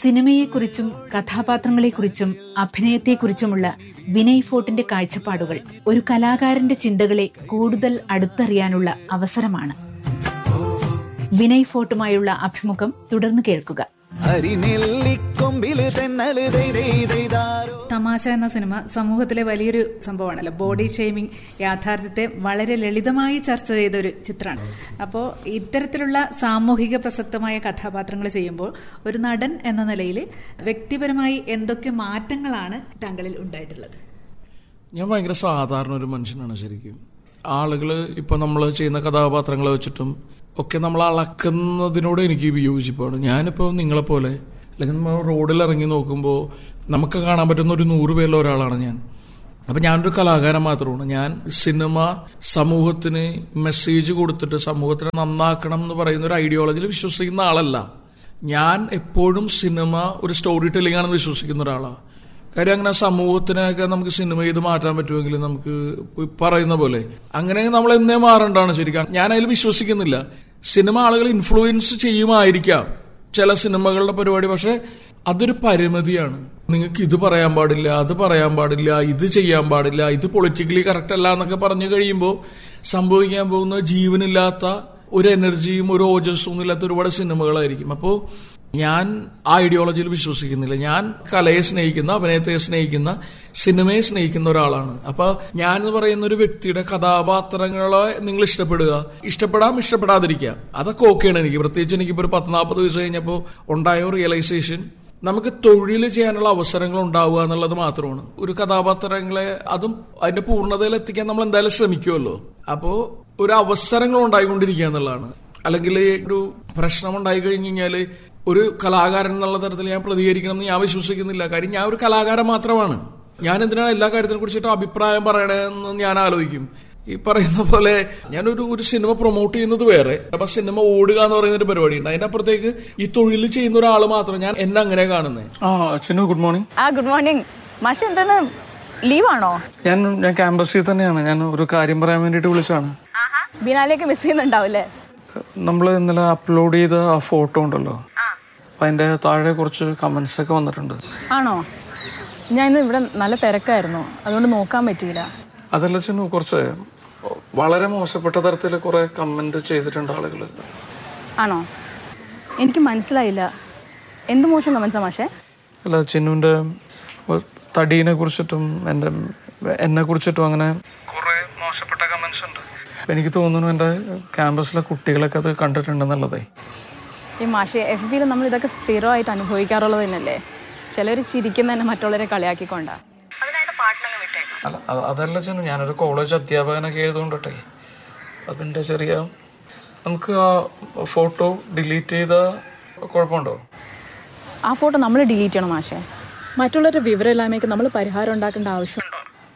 സിനിമയെക്കുറിച്ചും കഥാപാത്രങ്ങളെക്കുറിച്ചും അഭിനയത്തെക്കുറിച്ചുമുള്ള വിനയ് ഫോർട്ടിന്റെ കാഴ്ചപ്പാടുകൾ ഒരു കലാകാരന്റെ ചിന്തകളെ കൂടുതൽ അടുത്തറിയാനുള്ള അവസരമാണ് വിനയ് ഫോർട്ടുമായുള്ള അഭിമുഖം തുടർന്ന് കേൾക്കുക അരിനെല്ലിക്കൊമ്പില് തെന്നല് ദൈ ദൈ ദൈതാരോ തമാശ എന്ന സിനിമ സമൂഹത്തിലെ വലിയൊരു സംഭവമാണല്ലോ ബോഡി ഷെയ്മിങ് യാഥാർത്ഥ്യത്തെ വളരെ ലളിതമായി ചർച്ച ചെയ്ത ഒരു ചിത്രമാണ് അപ്പോൾ ഇത്തരത്തിലുള്ള സാമൂഹിക പ്രസക്തമായ കഥാപാത്രങ്ങൾ ചെയ്യുമ്പോൾ ഒരു നടൻ എന്ന നിലയിൽ വ്യക്തിപരമായി എന്തൊക്കെ മാറ്റങ്ങളാണ് താങ്കളിൽ ഉണ്ടായിട്ടുള്ളത് ഞാൻ ഭയങ്കര സാധാരണ ഒരു മനുഷ്യനാണ് ശരിക്കും ആളുകൾ ഇപ്പൊ നമ്മൾ ചെയ്യുന്ന കഥാപാത്രങ്ങളെ വെച്ചിട്ടും ഒക്കെ നമ്മൾ അളക്കുന്നതിനോട് എനിക്ക് വിയോജിപ്പാണ് ഞാനിപ്പോൾ നിങ്ങളെപ്പോലെ അല്ലെങ്കിൽ നമ്മൾ റോഡിൽ ഇറങ്ങി നോക്കുമ്പോൾ നമുക്ക് കാണാൻ പറ്റുന്ന ഒരു നൂറ് പേരിലെ ഒരാളാണ് ഞാൻ അപ്പൊ ഞാനൊരു കലാകാരൻ മാത്രമാണ് ഞാൻ സിനിമ സമൂഹത്തിന് മെസ്സേജ് കൊടുത്തിട്ട് സമൂഹത്തിനെ നന്നാക്കണം എന്ന് പറയുന്ന ഒരു ഐഡിയോളജിയിൽ വിശ്വസിക്കുന്ന ആളല്ല ഞാൻ എപ്പോഴും സിനിമ ഒരു സ്റ്റോറി ടെല്ലിംഗ് ആണെന്ന് വിശ്വസിക്കുന്ന ഒരാളാണ് കാര്യം അങ്ങനെ സമൂഹത്തിനൊക്കെ നമുക്ക് സിനിമ ചെയ്ത് മാറ്റാൻ പറ്റുമെങ്കിൽ നമുക്ക് ഈ പറയുന്ന പോലെ അങ്ങനെ നമ്മൾ എന്നേ മാറേണ്ടതാണ് ശരിക്കും ഞാൻ അതിൽ വിശ്വസിക്കുന്നില്ല സിനിമ ആളുകൾ ഇൻഫ്ലുവൻസ് ചെയ്യുമായിരിക്കാം ചില സിനിമകളുടെ പരിപാടി പക്ഷെ അതൊരു പരിമിതിയാണ് നിങ്ങൾക്ക് ഇത് പറയാൻ പാടില്ല അത് പറയാൻ പാടില്ല ഇത് ചെയ്യാൻ പാടില്ല ഇത് പൊളിറ്റിക്കലി കറക്റ്റ് അല്ല എന്നൊക്കെ പറഞ്ഞു കഴിയുമ്പോൾ സംഭവിക്കാൻ പോകുന്ന ജീവനില്ലാത്ത ഒരു എനർജിയും ഒരു ഓജസ്സും ഒന്നും ഇല്ലാത്ത ഒരുപാട് സിനിമകളായിരിക്കും അപ്പോൾ ഞാൻ ആ ഐഡിയോളജിയിൽ വിശ്വസിക്കുന്നില്ല ഞാൻ കലയെ സ്നേഹിക്കുന്ന അഭിനയത്തെ സ്നേഹിക്കുന്ന സിനിമയെ സ്നേഹിക്കുന്ന ഒരാളാണ് അപ്പൊ ഞാൻ എന്ന് പറയുന്ന ഒരു വ്യക്തിയുടെ കഥാപാത്രങ്ങളെ നിങ്ങൾ ഇഷ്ടപ്പെടുക ഇഷ്ടപ്പെടാം ഇഷ്ടപ്പെടാതിരിക്കാം അതൊക്കെ ഓക്കെയാണ് എനിക്ക് പ്രത്യേകിച്ച് എനിക്കിപ്പോ ഒരു പത്ത് നാൽപ്പത് ദിവസം കഴിഞ്ഞപ്പോൾ ഉണ്ടായ റിയലൈസേഷൻ നമുക്ക് തൊഴിൽ ചെയ്യാനുള്ള അവസരങ്ങൾ ഉണ്ടാവുക എന്നുള്ളത് മാത്രമാണ് ഒരു കഥാപാത്രങ്ങളെ അതും അതിന്റെ പൂർണ്ണതയിൽ എത്തിക്കാൻ നമ്മൾ എന്തായാലും ശ്രമിക്കുമല്ലോ അപ്പോ ഒരു അവസരങ്ങൾ ഉണ്ടായിക്കൊണ്ടിരിക്കുക എന്നുള്ളതാണ് അല്ലെങ്കിൽ ഒരു പ്രശ്നം ഉണ്ടായി കഴിഞ്ഞു കഴിഞ്ഞാൽ ഒരു കലാകാരൻ എന്നുള്ള തരത്തിൽ ഞാൻ പ്രതികരിക്കണം എന്ന് ഞാൻ വിശ്വസിക്കുന്നില്ല കാര്യം ഞാൻ ഒരു കലാകാരൻ മാത്രമാണ് ഞാൻ എന്തിനാണ് എല്ലാ കാര്യത്തിനെ കുറിച്ചിട്ട് അഭിപ്രായം പറയണതെന്ന് ഞാൻ ആലോചിക്കും ഈ പറയുന്ന പോലെ ഞാനൊരു ഒരു സിനിമ പ്രൊമോട്ട് ചെയ്യുന്നത് വേറെ അപ്പൊ സിനിമ ഓടുക എന്ന് പറയുന്ന ഒരു പരിപാടിയുണ്ട് അതിന്റെ അപ്പുറത്തേക്ക് ഈ തൊഴിൽ ചെയ്യുന്ന ഒരാൾ മാത്രം ഞാൻ എന്നെ അങ്ങനെ കാണുന്നത് ആ ചിന്നു ഗുഡ് മോർണിംഗ് ആ ഗുഡ് മോർണിംഗ് മാഷ് എന്താണ് ലീവാണോ ഞാൻ ഞാൻ ക്യാമ്പസിൽ തന്നെയാണ് ഞാൻ ഒരു കാര്യം പറയാൻ വേണ്ടിയിട്ട് വിളിച്ചതാണ് ബിനാലേക്ക് മിസ് ചെയ്യുന്നുണ്ടാവില്ലേ നമ്മൾ ഇന്നലെ അപ്ലോഡ് ചെയ്ത ആ ഫോട്ടോ ഉണ്ടല്ലോ അപ്പം അതിൻ്റെ താഴെ കുറച്ച് കമൻസ് ഒക്കെ വന്നിട്ടുണ്ട് ആണോ ഞാൻ ഇന്ന് ഇവിടെ നല്ല തിരക്കായിരുന്നു അതുകൊണ്ട് നോക്കാൻ പറ്റിയില്ല അതല്ല ചിന്നു കുറച്ച് വളരെ മോശപ്പെട്ട തരത്തിൽ കുറെ കമന്റ് ചെയ്തിട്ടുണ്ട് ആളുകൾ ആണോ എനിക്ക് മനസ്സിലായില്ല എന്ത് മോശം കമൻസാ മാഷേ അല്ല ചിന്നുവിൻ്റെ തടീനെ കുറിച്ചിട്ടും എൻ്റെ എന്നെ കുറിച്ചിട്ടും അങ്ങനെ കുറെ മോശപ്പെട്ട കമന്റ്സ് ഉണ്ട് എനിക്ക് തോന്നുന്നു എൻ്റെ ക്യാമ്പസിലെ കുട്ടികളൊക്കെ അത് കണ്ടിട്ടുണ്ടെന്നുള്ളതേ ഈ മാഷെ എഫ് ബിയിൽ നമ്മൾ ഇതൊക്കെ സ്ഥിരമായിട്ട് അനുഭവിക്കാറുള്ളത് തന്നെയല്ലേ ചിലർ ചിരിക്കുന്ന തന്നെ മറ്റുള്ളവരെ കളിയാക്കിക്കൊണ്ടാ അല്ല അ- അതല്ല ചെന്നു ഞാനൊരു കോളേജ് അധ്യാപകനൊക്കെ എഴുതുകൊണ്ടട്ടെ അതിൻ്റെ ചെറിയ നമുക്ക് ആ ഫോട്ടോ ഡിലീറ്റ് ചെയ്ത കുഴപ്പമുണ്ടോ ആ ഫോട്ടോ നമ്മൾ ഡിലീറ്റ് ചെയ്യണം മാഷെ മറ്റുള്ളവരുടെ വിവരമില്ലായ്മയ്ക്ക് നമ്മൾ പരിഹാരം ഉണ്ടാക്കേണ്ട ആവശ്യമുണ്ടോ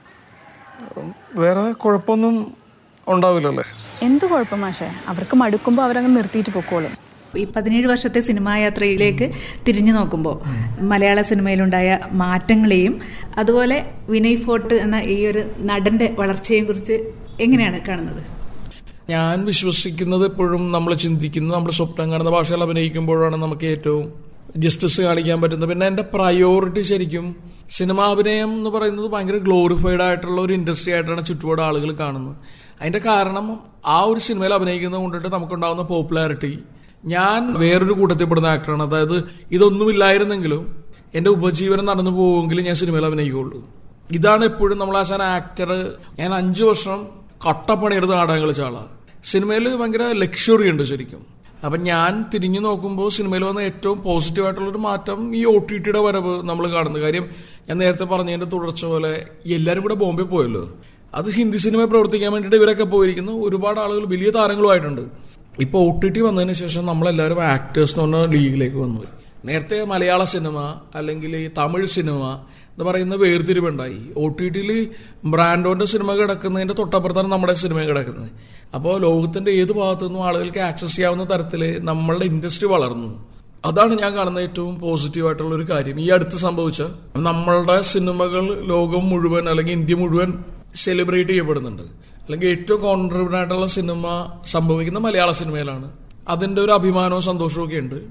വേറെ കുഴപ്പമൊന്നും ഉണ്ടാവില്ലല്ലേ എന്ത് കുഴപ്പം മാഷെ അവർക്ക് മടുക്കുമ്പോൾ അവരങ്ങ് നിർത്തിയിട്ട് പൊക്കോളും ഈ പതിനേഴ് വർഷത്തെ സിനിമാ യാത്രയിലേക്ക് തിരിഞ്ഞു നോക്കുമ്പോൾ മലയാള സിനിമയിലുണ്ടായ മാറ്റങ്ങളെയും അതുപോലെ വിനയ് ഫോർട്ട് എന്ന ഈ ഒരു നടന്റെ വളർച്ചയെയും കുറിച്ച് എങ്ങനെയാണ് കാണുന്നത് ഞാൻ വിശ്വസിക്കുന്നത് എപ്പോഴും നമ്മൾ ചിന്തിക്കുന്നത് നമ്മൾ സ്വപ്നം കാണുന്ന ഭാഷകൾ അഭിനയിക്കുമ്പോഴാണ് നമുക്ക് ഏറ്റവും ജസ്റ്റിസ് കാണിക്കാൻ പറ്റുന്നത് പിന്നെ എന്റെ പ്രയോറിറ്റി ശരിക്കും സിനിമാ അഭിനയം എന്ന് പറയുന്നത് ഭയങ്കര ഗ്ലോറിഫൈഡ് ആയിട്ടുള്ള ഒരു ഇൻഡസ്ട്രി ആയിട്ടാണ് ചുറ്റുപാട് ആളുകൾ കാണുന്നത് അതിന്റെ കാരണം ആ ഒരു സിനിമയിൽ അഭിനയിക്കുന്നത് കൊണ്ടിട്ട് നമുക്കുണ്ടാകുന്ന പോപ്പുലാരിറ്റി ഞാൻ വേറൊരു കൂട്ടത്തിൽപ്പെടുന്ന ആക്ടറാണ് അതായത് ഇതൊന്നുമില്ലായിരുന്നെങ്കിലും എന്റെ ഉപജീവനം നടന്നു പോകുമെങ്കിൽ ഞാൻ സിനിമയിൽ അഭിനയിക്കുള്ളൂ ഇതാണ് എപ്പോഴും നമ്മൾ ആശാൻ ആക്ടർ ഞാൻ അഞ്ചു വർഷം കട്ടപ്പണിയെടുത്ത് നാടകം കളിച്ച ആളാണ് സിനിമയിൽ ഭയങ്കര ലക്ഷറി ഉണ്ട് ശരിക്കും അപ്പം ഞാൻ തിരിഞ്ഞു നോക്കുമ്പോൾ സിനിമയിൽ വന്ന ഏറ്റവും പോസിറ്റീവ് ആയിട്ടുള്ളൊരു മാറ്റം ഈ ഒ ടി ടിയുടെ വരവ് നമ്മൾ കാണുന്നത് കാര്യം ഞാൻ നേരത്തെ പറഞ്ഞതിന്റെ തുടർച്ച പോലെ എല്ലാവരും കൂടെ ബോംബെ പോയല്ലോ അത് ഹിന്ദി സിനിമ പ്രവർത്തിക്കാൻ വേണ്ടിയിട്ട് ഇവരൊക്കെ പോയിരിക്കുന്നു ഒരുപാട് ആളുകൾ വലിയ താരങ്ങളുമായിട്ടുണ്ട് ഇപ്പോൾ ഒ ടി ടി വന്നതിന് ശേഷം നമ്മളെല്ലാവരും ആക്ടേഴ്സ് എന്ന് പറഞ്ഞ ലീഗിലേക്ക് വന്നു നേരത്തെ മലയാള സിനിമ അല്ലെങ്കിൽ ഈ തമിഴ് സിനിമ എന്ന് പറയുന്ന വേർതിരിവുണ്ടായി ഒ ടി ടിയിൽ ബ്രാൻഡോന്റെ സിനിമ കിടക്കുന്നതിന്റെ തൊട്ടപ്പുറത്താണ് നമ്മുടെ സിനിമ കിടക്കുന്നത് അപ്പോൾ ലോകത്തിന്റെ ഏത് ഭാഗത്തു നിന്നും ആളുകൾക്ക് ആക്സസ് ചെയ്യാവുന്ന തരത്തിൽ നമ്മളുടെ ഇൻഡസ്ട്രി വളർന്നു അതാണ് ഞാൻ കാണുന്ന ഏറ്റവും പോസിറ്റീവ് ആയിട്ടുള്ള ഒരു കാര്യം ഈ അടുത്ത് സംഭവിച്ച നമ്മളുടെ സിനിമകൾ ലോകം മുഴുവൻ അല്ലെങ്കിൽ ഇന്ത്യ മുഴുവൻ സെലിബ്രേറ്റ് ചെയ്യപ്പെടുന്നുണ്ട് അല്ലെങ്കിൽ ഏറ്റവും കോൺട്രിബ്യൂട്ട് ആയിട്ടുള്ള സിനിമ സംഭവിക്കുന്ന മലയാള സിനിമയിലാണ് അതിന്റെ ഒരു അഭിമാനവും സന്തോഷവും ഒക്കെ ഉണ്ട്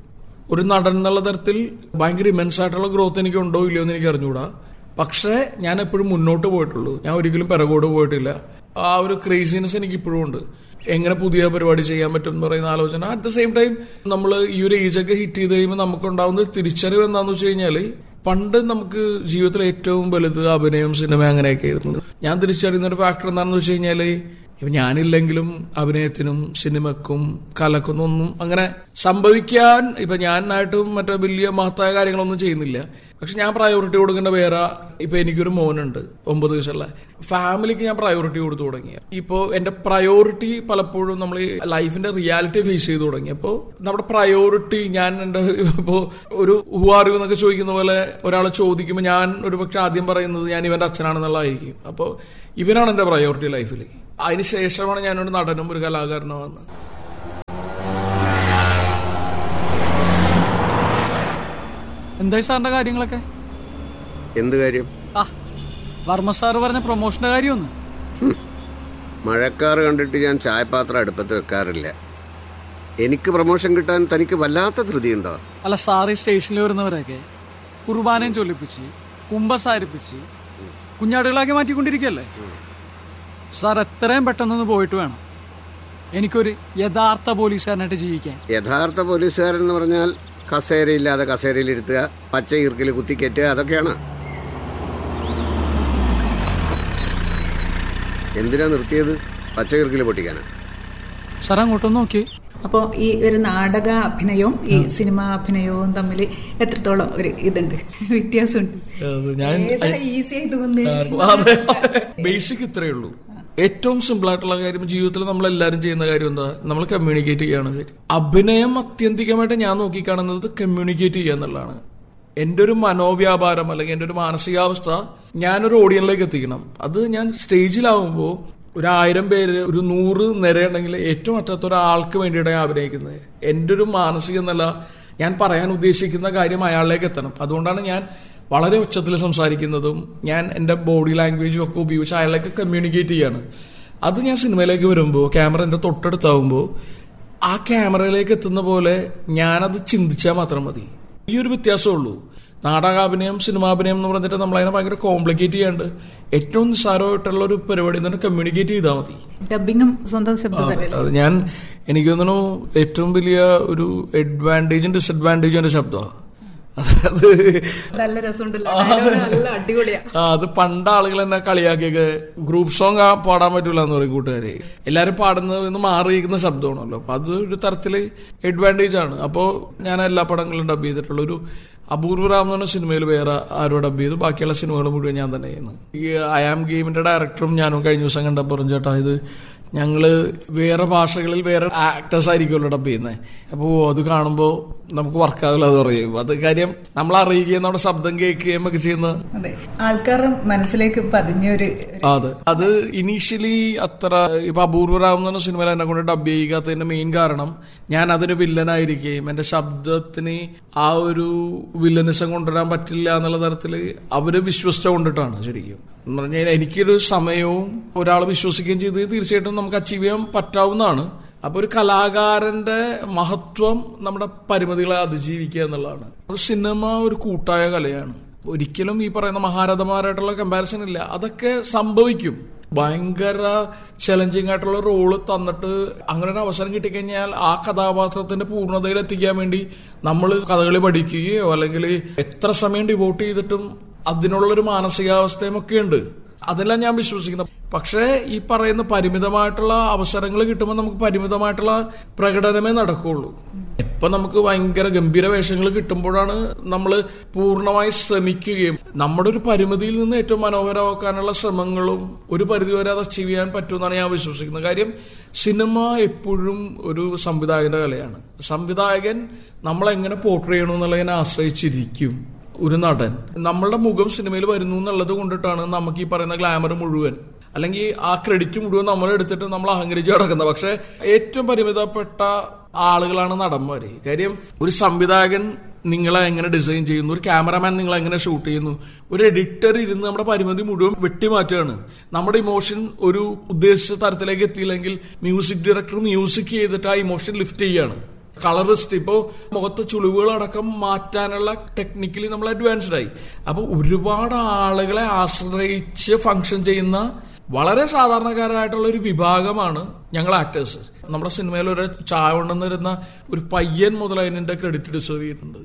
ഒരു നടൻ എന്നുള്ള തരത്തിൽ ഭയങ്കര ഇമെൻസ് ആയിട്ടുള്ള ഗ്രോത്ത് എനിക്ക് ഉണ്ടോ ഇല്ലയോ എന്ന് എനിക്ക് അറിഞ്ഞുകൂടാ പക്ഷേ ഞാൻ എപ്പോഴും മുന്നോട്ട് പോയിട്ടുള്ളൂ ഞാൻ ഒരിക്കലും പിറകോട്ട് പോയിട്ടില്ല ആ ഒരു ക്രേസിനെസ് എനിക്ക് ഇപ്പോഴും ഉണ്ട് എങ്ങനെ പുതിയ പരിപാടി ചെയ്യാൻ പറ്റും എന്ന് പറയുന്ന ആലോചന അറ്റ് ദ സെയിം ടൈം നമ്മൾ ഈ ഒരു ഏജ് ഒക്കെ ഹിറ്റ് ചെയ്ത് കഴിയുമ്പോൾ നമുക്കുണ്ടാവുന്ന തിരിച്ചറിവ് എന്താണെന്ന് വെച്ച് കഴിഞ്ഞാൽ പണ്ട് നമുക്ക് ജീവിതത്തിൽ ഏറ്റവും വലുത് അഭിനയം സിനിമ അങ്ങനെയൊക്കെ ആയിരുന്നു ഞാൻ തിരിച്ചറിയുന്ന ഒരു ഫാക്ടർ എന്താണെന്ന് വെച്ച് കഴിഞ്ഞാല് ഇപ്പൊ ഞാനില്ലെങ്കിലും അഭിനയത്തിനും സിനിമക്കും കലക്കൊന്നും ഒന്നും അങ്ങനെ സംഭവിക്കാൻ ഇപ്പൊ ഞാനായിട്ടും മറ്റേ വലിയ മഹത്തായ കാര്യങ്ങളൊന്നും ചെയ്യുന്നില്ല പക്ഷെ ഞാൻ പ്രയോറിറ്റി കൊടുക്കേണ്ട വേറെ ഇപ്പൊ എനിക്കൊരു മോനുണ്ട് ഒമ്പത് വയസ്സുള്ള ഫാമിലിക്ക് ഞാൻ പ്രയോറിറ്റി കൊടുത്തു തുടങ്ങി ഇപ്പോ എന്റെ പ്രയോറിറ്റി പലപ്പോഴും നമ്മൾ ലൈഫിന്റെ റിയാലിറ്റി ഫേസ് ചെയ്ത് തുടങ്ങി അപ്പോൾ നമ്മുടെ പ്രയോറിറ്റി ഞാൻ എന്റെ ഇപ്പോ ഒരു ഹു ആർ യു എന്നൊക്കെ ചോദിക്കുന്ന പോലെ ഒരാളെ ചോദിക്കുമ്പോൾ ഞാൻ ഒരു പക്ഷെ ആദ്യം പറയുന്നത് ഞാൻ ഇവന്റെ അച്ഛനാണെന്നുള്ളതായിരിക്കും അപ്പോൾ ഇവനാണ് എന്റെ പ്രയോറിറ്റി ലൈഫിൽ അതിന് ശേഷമാണ് ഞാനൊരു നടനും ഒരു കലാകാരനുമാകുന്നത് എന്തായി സാറിന്റെ കാര്യങ്ങളൊക്കെ എന്ത് കാര്യം ആ വർമ്മ സാറ് പറഞ്ഞ പ്രൊമോഷന്റെ കാര്യമൊന്ന് മഴക്കാറ് കണ്ടിട്ട് ഞാൻ ചായപാത്രം അടുപ്പത്ത് വെക്കാറില്ല എനിക്ക് പ്രൊമോഷൻ കിട്ടാൻ തനിക്ക് വല്ലാത്ത ധൃതിയുണ്ടോ അല്ല സാറ് ഈ സ്റ്റേഷനിൽ വരുന്നവരൊക്കെ കുർബാനയും ചൊല്ലിപ്പിച്ച് കുംഭസാരിപ്പിച്ച് കുഞ്ഞാടുകളാക്കി മാറ്റിക്കൊണ്ടിരിക്കുകയല്ലേ സാർ എത്രയും പെട്ടെന്നൊന്ന് പോയിട്ട് വേണം എനിക്കൊരു യഥാർത്ഥ പോലീസുകാരനായിട്ട് ജീവിക്കാൻ യഥാർത്ഥ പോലീസുകാരൻ എന്ന് പറഞ്ഞാൽ കസേരയില്ലാതെ കസേരയിലിരുത്തുക പച്ച ഈർക്കിൽ കുത്തിക്കയറ്റുക അതൊക്കെയാണ് എന്തിനാ നിർത്തിയത് പച്ച ഈർക്കിൽ പൊട്ടിക്കാനാ സാർ അങ്ങോട്ടൊന്ന് നോക്കി അപ്പോൾ ഈ ഒരു നാടക അഭിനയവും ഈ സിനിമാ അഭിനയവും തമ്മിൽ എത്രത്തോളം ഒരു ഇതുണ്ട് വ്യത്യാസമുണ്ട് അത് ഞാൻ ഈസി ആയി തോന്നുന്നു ബേസിക് ഇത്രയേ ഉള്ളൂ ഏറ്റവും സിമ്പിൾ ആയിട്ടുള്ള കാര്യം ജീവിതത്തിൽ നമ്മൾ എല്ലാവരും ചെയ്യുന്ന കാര്യം എന്താ നമ്മൾ കമ്മ്യൂണിക്കേറ്റ് ചെയ്യാണ് ശരി അഭിനയം അത്യന്തികമായിട്ട് ഞാൻ നോക്കിക്കാണുന്നത് കമ്മ്യൂണിക്കേറ്റ് ചെയ്യുക എന്നുള്ളതാണ് എൻ്റെ ഒരു മനോവ്യാപാരം അല്ലെങ്കിൽ എൻ്റെ ഒരു മാനസികാവസ്ഥ ഞാനൊരു ഓഡിയൻസിലേക്ക് എത്തിക്കണം അത് ഞാൻ സ്റ്റേജിലാവുമ്പോൾ ഒരു ആയിരം പേര് ഒരു നൂറ് നിരയുണ്ടെങ്കിൽ ഏറ്റവും അറ്റത്ത് ഒരാൾക്ക് വേണ്ടിയിട്ടാണ് ഞാൻ അഭിനയിക്കുന്നത് എൻ്റെ ഒരു മാനസിക നില ഞാൻ പറയാൻ ഉദ്ദേശിക്കുന്ന കാര്യം അയാളിലേക്ക് എത്തണം അതുകൊണ്ടാണ് ഞാൻ വളരെ ഉച്ചത്തിൽ സംസാരിക്കുന്നതും ഞാൻ എൻ്റെ ബോഡി ലാംഗ്വേജും ഒക്കെ ഉപയോഗിച്ച് അയാളേക്ക് കമ്മ്യൂണിക്കേറ്റ് ചെയ്യാണ് അത് ഞാൻ സിനിമയിലേക്ക് വരുമ്പോൾ ക്യാമറ എൻ്റെ തൊട്ടടുത്താവുമ്പോൾ ആ ക്യാമറയിലേക്ക് എത്തുന്ന പോലെ ഞാനത് ചിന്തിച്ചാൽ മാത്രം മതി ഈ ഒരു വ്യത്യാസമേ ഉള്ളൂ നാടകാഭിനയം സിനിമാഭിനയം എന്ന് പറഞ്ഞിട്ട് നമ്മളതിനെ ഭയങ്കര കോംപ്ലിക്കേറ്റ് ചെയ്യാണ്ട് ഏറ്റവും നിസ്സാരമായിട്ടുള്ള ഒരു പരിപാടി തന്നെ കമ്മ്യൂണിക്കേറ്റ് ചെയ്താൽ മതി ഡബിങ്ങും സ്വന്തം ശബ്ദത്തിലല്ലേ അത് ഞാൻ എനിക്ക് തോന്നുന്നു ഏറ്റവും വലിയ ഒരു അഡ്വാൻറ്റേജും ഡിസഡ്വാൻറ്റേജും എൻ്റെ ശബ്ദമാണ് അതായത് നല്ല രസമുണ്ടല്ലോ dialogue നല്ല അടിപൊളിയാ ആ, അത് പണ്ട് ആളുകൾ എന്നെ കളിയാക്കിയൊക്കെ ഗ്രൂപ്പ് സോങ് ആ പാടാൻ പറ്റൂല എന്ന് പറയും കൂട്ടുകാരെ എല്ലാരും പാടുന്നത് നിന്ന് മാറിയിരിക്കുന്ന ശബ്ദമാണല്ലോ അപ്പൊ അത് ഒരു തരത്തില് അഡ്വാൻറ്റേജ് ആണ് അപ്പോ ഞാൻ എല്ലാ പടങ്ങളും ഡബ് ചെയ്തിട്ടുള്ള ഒരു അപൂർവ റാം എന്ന് പറഞ്ഞ സിനിമയിൽ വേറെ ആരോ ഡബ് ചെയ്തു ബാക്കിയുള്ള സിനിമകൾ മുഴുവൻ ഞാൻ തന്നെ ചെയ്യുന്നു ഈ ഐ ആം ഗെയിമിന്റെ ഡയറക്ടറും ഞാനും കഴിഞ്ഞ ദിവസം കണ്ടപ്പോൾ പറഞ്ഞു ചേട്ടാ ഇത് ഞങ്ങള് വേറെ ഭാഷകളിൽ വേറെ ആക്ടേഴ്സ് ആയിരിക്കുമല്ലോ ഡബ് ചെയ്യുന്നത് അപ്പോൾ അത് കാണുമ്പോൾ നമുക്ക് വർക്കാവില്ല അത് പറയും അത് കാര്യം നമ്മൾ അറിയുകയും നമ്മുടെ ശബ്ദം കേൾക്കുകയും ഒക്കെ ചെയ്യുന്ന അതെ ആൾക്കാരുടെ മനസ്സിലേക്ക് പതിഞ്ഞൊരു ആ, അതെ അത് ഇനീഷ്യലി അത്ര ഇപ്പൊ അപൂർവ റാം എന്ന് പറഞ്ഞ സിനിമയിൽ എന്നെ കൊണ്ട് ഡബ് ചെയ്യിക്കാത്തതിന്റെ മെയിൻ കാരണം ഞാൻ അതിന് വില്ലനായിരിക്കുകയും എന്റെ ശബ്ദത്തിന് ആ ഒരു വില്ലനിസം കൊണ്ടുവരാൻ പറ്റില്ല എന്നുള്ള തരത്തിൽ അവര് വിശ്വസിച്ച കൊണ്ടിട്ടാണ് ശരിക്കും എന്ന് പറഞ്ഞാൽ എനിക്കൊരു സമയവും ഒരാൾ വിശ്വസിക്കുകയും ചെയ്ത് തീർച്ചയായിട്ടും നമുക്ക് അച്ചീവ് ചെയ്യാൻ പറ്റാവുന്നതാണ് അപ്പൊ ഒരു കലാകാരന്റെ മഹത്വം നമ്മുടെ പരിമിതികളെ അതിജീവിക്കുക എന്നുള്ളതാണ് ഒരു സിനിമ ഒരു കൂട്ടായ കലയാണ് ഒരിക്കലും ഈ പറയുന്ന മഹാരഥന്മാരായിട്ടുള്ള കമ്പാരിസൺ ഇല്ല അതൊക്കെ സംഭവിക്കും ഭയങ്കര ചലഞ്ചിങ് ആയിട്ടുള്ള റോള് തന്നിട്ട് അങ്ങനെ ഒരു അവസരം കിട്ടിക്കഴിഞ്ഞാൽ ആ കഥാപാത്രത്തിന്റെ പൂർണ്ണതയിൽ എത്തിക്കാൻ വേണ്ടി നമ്മൾ കഥകളി പഠിക്കുകയോ അല്ലെങ്കിൽ എത്ര സമയം ഡിവോട്ട് ചെയ്തിട്ടും അതിനുള്ളൊരു മാനസികാവസ്ഥയും ഒക്കെ ഉണ്ട് അതെല്ലാം ഞാൻ വിശ്വസിക്കുന്നു പക്ഷേ ഈ പറയുന്ന പരിമിതമായിട്ടുള്ള അവസരങ്ങൾ കിട്ടുമ്പോൾ നമുക്ക് പരിമിതമായിട്ടുള്ള പ്രകടനമേ നടക്കുകയുള്ളൂ ഇപ്പൊ നമുക്ക് ഭയങ്കര ഗംഭീര വേഷങ്ങൾ കിട്ടുമ്പോഴാണ് നമ്മൾ പൂർണ്ണമായി ശ്രമിക്കുകയും നമ്മുടെ ഒരു പരിമിതിയിൽ നിന്ന് ഏറ്റവും മനോഹരമാക്കാനുള്ള ശ്രമങ്ങളും ഒരു പരിധിവരെ അത് അച്ചീവ് ചെയ്യാൻ പറ്റുമെന്നാണ് ഞാൻ വിശ്വസിക്കുന്നത് കാര്യം സിനിമ എപ്പോഴും ഒരു സംവിധായകന്റെ കലയാണ് സംവിധായകൻ നമ്മളെങ്ങനെ പോർട്രേ ചെയ്യണമെന്നുള്ളതിനെ ആശ്രയിച്ചിരിക്കും ഒരു നടൻ നമ്മളുടെ മുഖം സിനിമയിൽ വരുന്നു എന്നുള്ളത് കൊണ്ടിട്ടാണ് നമുക്ക് ഈ പറയുന്ന ഗ്ലാമർ മുഴുവൻ അല്ലെങ്കിൽ ആ ക്രെഡിറ്റ് മുഴുവൻ നമ്മൾ എടുത്തിട്ട് നമ്മൾ അഹങ്കരിച്ച് കിടക്കുന്നത് പക്ഷെ ഏറ്റവും പരിമിതപ്പെട്ട ആളുകളാണ് നടന്മാര് കാര്യം ഒരു സംവിധായകൻ നിങ്ങളെ എങ്ങനെ ഡിസൈൻ ചെയ്യുന്നു ഒരു ക്യാമറാമാൻ നിങ്ങളെ എങ്ങനെ ഷൂട്ട് ചെയ്യുന്നു ഒരു എഡിറ്റർ ഇരുന്ന് നമ്മുടെ പരിമിതി മുഴുവൻ വെട്ടിമാറ്റുകയാണ് നമ്മുടെ ഇമോഷൻ ഒരു ഉദ്ദേശിച്ച തരത്തിലേക്ക് എത്തിയില്ലെങ്കിൽ മ്യൂസിക് ഡയറക്ടർ മ്യൂസിക് ചെയ്തിട്ട് ആ ഇമോഷൻ ലിഫ്റ്റ് ചെയ്യാണ് കളറിസ്റ്റ് ഇപ്പോൾ മുഖത്തെ ചുളിവുകളടക്കം മാറ്റാനുള്ള ടെക്നിക്കലി നമ്മൾ അഡ്വാൻസ്ഡ് ആയി അപ്പൊ ഒരുപാട് ആളുകളെ ആശ്രയിച്ച് ഫങ്ഷൻ ചെയ്യുന്ന വളരെ സാധാരണക്കാരായിട്ടുള്ള ഒരു വിഭാഗമാണ് ഞങ്ങൾ ആക്ടേഴ്സ് നമ്മുടെ സിനിമയിൽ ഒരു ചായ കൊണ്ടുവന്നിരുന്ന ഒരു പയ്യൻ മുതൽ അതിന്റെ ക്രെഡിറ്റ് ഡിസേർവ് ചെയ്യുന്നുണ്ട്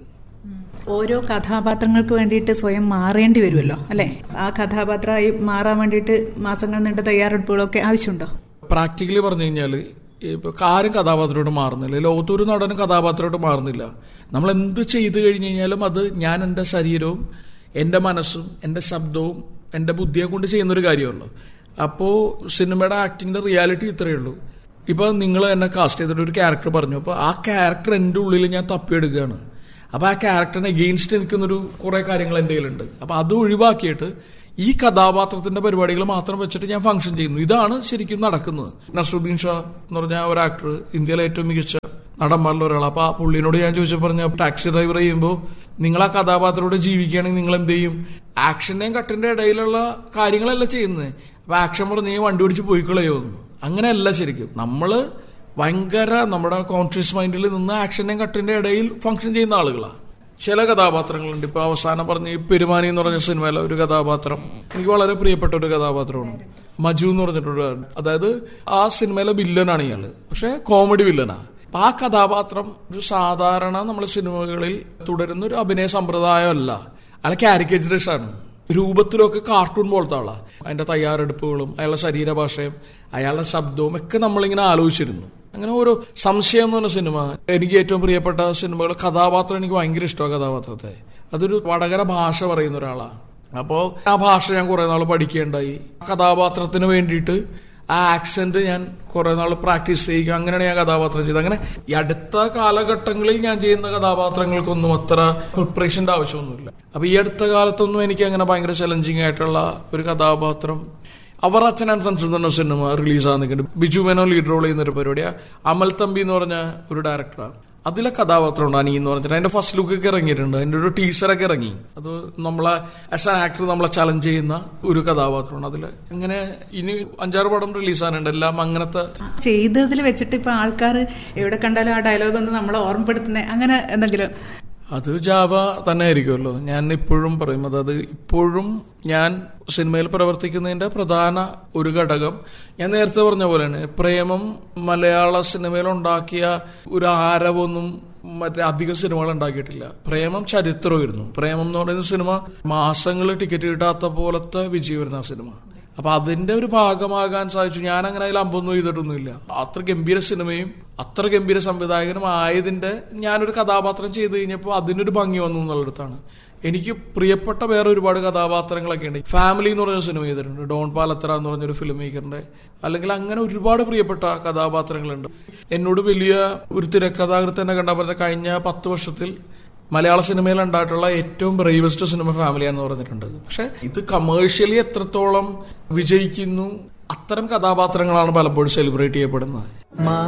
ഓരോ കഥാപാത്രങ്ങൾക്ക് വേണ്ടിയിട്ട് സ്വയം മാറേണ്ടി വരുമല്ലോ അല്ലെ ആ കഥാപാത്രമായി മാറാൻ വേണ്ടിയിട്ട് മാസങ്ങൾ നീണ്ട തയ്യാറെടുപ്പുകളൊക്കെ ആവശ്യമുണ്ടോ പ്രാക്ടിക്കലി പറഞ്ഞു കഴിഞ്ഞാൽ ഇപ്പൊ ആരും കഥാപാത്രത്തോട് മാറുന്നില്ല ലോകത്തൊരു നടനും കഥാപാത്രത്തോട് മാറുന്നില്ല നമ്മൾ എന്ത് ചെയ്തു കഴിഞ്ഞു കഴിഞ്ഞാലും അത് ഞാൻ എൻ്റെ ശരീരവും എൻ്റെ മനസ്സും എൻ്റെ ശബ്ദവും എൻ്റെ ബുദ്ധിയെ കൊണ്ട് ചെയ്യുന്നൊരു കാര്യമുള്ളൂ അപ്പോൾ സിനിമയുടെ ആക്ടിങ്ങിന്റെ റിയാലിറ്റി ഇത്രയേ ഉള്ളൂ ഇപ്പൊ നിങ്ങൾ എന്നെ കാസ്റ്റ് ചെയ്തിട്ട് ഒരു ക്യാരക്ടർ പറഞ്ഞു അപ്പോൾ ആ ക്യാരക്ടർ എൻ്റെ ഉള്ളിൽ ഞാൻ തപ്പിയെടുക്കുകയാണ് അപ്പൊ ആ ക്യാരക്ടറിന് എഗെയിൻസ്റ്റ് നിൽക്കുന്നൊരു കുറെ കാര്യങ്ങൾ എൻ്റെ കയ്യിലുണ്ട് അപ്പൊ അത് ഒഴിവാക്കിയിട്ട് ഈ കഥാപാത്രത്തിന്റെ പരിപാടികൾ മാത്രം വെച്ചിട്ട് ഞാൻ ഫംഗ്ഷൻ ചെയ്യുന്നു ഇതാണ് ശരിക്കും നടക്കുന്നത് നസറുദ്ദീൻ ഷാ എന്ന് പറഞ്ഞ ഒരു ആക്ടർ ഇന്ത്യയിലെ ഏറ്റവും മികച്ച നടന്മാരിൽ ഒരാൾ അപ്പൊ ആ പുള്ളിനോട് ഞാൻ ചോദിച്ചപ്പോൾ പറഞ്ഞ ടാക്സി ഡ്രൈവർ ചെയ്യുമ്പോൾ നിങ്ങൾ ആ കഥാപാത്രത്തോട് ജീവിക്കുകയാണെങ്കിൽ നിങ്ങൾ എന്ത് ചെയ്യും ആക്ഷന്റെയും കട്ടിന്റെ ഇടയിലുള്ള കാര്യങ്ങളല്ല ചെയ്യുന്നത് അപ്പൊ ആക്ഷൻ പറഞ്ഞ് നീ വണ്ടി പിടിച്ച് പോയിക്കളയോ എന്ന് അങ്ങനെയല്ല ശരിക്കും നമ്മള് ഭയങ്കര നമ്മുടെ കോൺഷ്യസ് മൈൻഡിൽ നിന്ന് ആക്ഷന്റെയും കട്ടിന്റെ ഇടയിൽ ഫംഗ്ഷൻ ചെയ്യുന്ന ആളുകളാണ് ചില കഥാപാത്രങ്ങളുണ്ട് ഇപ്പൊ അവസാനം പറഞ്ഞ ഈ പെരുമാനി എന്ന് പറഞ്ഞ സിനിമയിലെ ഒരു കഥാപാത്രം എനിക്ക് വളരെ പ്രിയപ്പെട്ട ഒരു കഥാപാത്രമാണ് മജു എന്ന് പറഞ്ഞിട്ടൊരു അതായത് ആ സിനിമയിലെ വില്ലനാണ് ഇയാള് പക്ഷെ കോമഡി വില്ലനാ അപ്പൊ ആ കഥാപാത്രം ഒരു സാധാരണ നമ്മൾ സിനിമകളിൽ തുടരുന്ന ഒരു അഭിനയ സമ്പ്രദായമല്ല അയാൾ കാരിക്കേച്ചറിസ്റ്റ് ആണ് രൂപത്തിലൊക്കെ കാർട്ടൂൺ പോലത്തെ ആളാ അതിന്റെ തയ്യാറെടുപ്പുകളും അയാളുടെ ശരീരഭാഷയും അയാളുടെ ശബ്ദവും ഒക്കെ നമ്മളിങ്ങനെ ആലോചിച്ചിരുന്നു അങ്ങനെ ഓരോ സംശയം എന്ന് പറഞ്ഞ സിനിമ എനിക്ക് ഏറ്റവും പ്രിയപ്പെട്ട സിനിമകൾ കഥാപാത്രം എനിക്ക് ഭയങ്കര ഇഷ്ടമാണ് കഥാപാത്രത്തെ അതൊരു വടകര ഭാഷ പറയുന്ന ഒരാളാണ് അപ്പോൾ ആ ഭാഷ ഞാൻ കുറെ നാൾ പഠിക്കുകയുണ്ടായി കഥാപാത്രത്തിന് വേണ്ടിയിട്ട് ആ ആക്സെന്റ് ഞാൻ കുറെ നാൾ പ്രാക്ടീസ് ചെയ്യുക അങ്ങനെയാണ് ഞാൻ കഥാപാത്രം ചെയ്തത് അങ്ങനെ ഈ അടുത്ത കാലഘട്ടങ്ങളിൽ ഞാൻ ചെയ്യുന്ന കഥാപാത്രങ്ങൾക്കൊന്നും അത്ര പ്രിപ്പറേഷന്റെ ആവശ്യമൊന്നുമില്ല അപ്പൊ ഈ അടുത്ത കാലത്തൊന്നും എനിക്ക് അങ്ങനെ ഭയങ്കര ചലഞ്ചിങ് ആയിട്ടുള്ള ഒരു കഥാപാത്രം അവർ അച്ഛൻ ആൻഡ് സൺസ് എന്ന് പറഞ്ഞ സിനിമ റിലീസാകാൻ നിൽക്കുന്നുണ്ട് ബിജു മേനോ ലീഡ് റോൾ ചെയ്യുന്ന ഒരു പരിപാടിയാണ് അമൽ തമ്പി എന്ന് പറഞ്ഞ ഒരു ഡയറക്ടറാണ് അതിലെ കഥാപാത്രമുണ്ട് അനി എന്ന് പറഞ്ഞിട്ട് അതിന്റെ ഫസ്റ്റ് ലുക്ക് ഒക്കെ ഇറങ്ങിയിട്ടുണ്ട് അതിന്റെ ഒരു ടീസറൊക്കെ ഇറങ്ങി അത് നമ്മളെ ആസ് ആൻ ആക്ടർ നമ്മളെ ചലഞ്ച് ചെയ്യുന്ന ഒരു കഥാപാത്രമാണ് അതിൽ ഇങ്ങനെ ഇനി അഞ്ചാറ് പടം റിലീസാനുണ്ട് എല്ലാം അങ്ങനത്തെ ചെയ്തതിൽ വെച്ചിട്ട് ഇപ്പൊ ആൾക്കാർ എവിടെ കണ്ടാലും ആ ഡയലോഗ് ഒന്ന് നമ്മളെ ഓർമ്മപ്പെടുത്തുന്ന അങ്ങനെ എന്തെങ്കിലും അത് ജാവ തന്നെ ആയിരിക്കുമല്ലോ ഞാൻ ഇപ്പോഴും പറയും അതായത് ഇപ്പോഴും ഞാൻ സിനിമയിൽ പ്രവർത്തിക്കുന്നതിന്റെ പ്രധാന ഒരു ഘടകം ഞാൻ നേരത്തെ പറഞ്ഞ പോലെയാണ് പ്രേമം മലയാള സിനിമയിൽ ഉണ്ടാക്കിയ ഒരു ആരവൊന്നും മറ്റേ അധികം സിനിമകൾ ഉണ്ടാക്കിയിട്ടില്ല പ്രേമം ചരിത്രമായിരുന്നു പ്രേമം എന്ന് പറയുന്ന സിനിമ മാസങ്ങൾ ടിക്കറ്റ് കിട്ടാത്ത പോലത്തെ വിജയമായിരുന്നു ആ സിനിമ അപ്പൊ അതിന്റെ ഒരു ഭാഗമാകാൻ സാധിച്ചു ഞാൻ അങ്ങനെ അതിൽ അമ്പൊന്നും ചെയ്തിട്ടൊന്നുമില്ല അത്ര ഗംഭീര സിനിമയും അത്ര ഗംഭീര സംവിധായകനും ആയതിന്റെ ഞാനൊരു കഥാപാത്രം ചെയ്തു കഴിഞ്ഞപ്പോൾ അതിനൊരു ഭംഗി വന്നു എന്നുള്ളിടത്താണ് എനിക്ക് പ്രിയപ്പെട്ട വേറെ ഒരുപാട് കഥാപാത്രങ്ങളൊക്കെ ഉണ്ട് ഫാമിലി എന്ന് പറഞ്ഞ സിനിമ ചെയ്തിട്ടുണ്ട് ഡോൺ പാലത്തറ എന്ന് പറഞ്ഞൊരു ഫിലിം മേക്കറിന്റെ അല്ലെങ്കിൽ അങ്ങനെ ഒരുപാട് പ്രിയപ്പെട്ട കഥാപാത്രങ്ങളുണ്ട് എന്നോട് വലിയ ഒരു തിരക്കഥാകൃത്തന്നെ കണ്ടാൽ പറഞ്ഞ കഴിഞ്ഞ പത്ത് വർഷത്തിൽ മലയാള സിനിമയിൽ ഉണ്ടായിട്ടുള്ള ഏറ്റവും ബ്രേവസ്റ്റ് സിനിമ ഫാമിലിയാന്ന് പറഞ്ഞിട്ടുണ്ട് പക്ഷെ ഇത് കമേഴ്ഷ്യലി എത്രത്തോളം വിജയിക്കുന്നു അത്തരം കഥാപാത്രങ്ങളാണ് പലപ്പോഴും സെലിബ്രേറ്റ് ചെയ്യപ്പെടുന്നത് മാ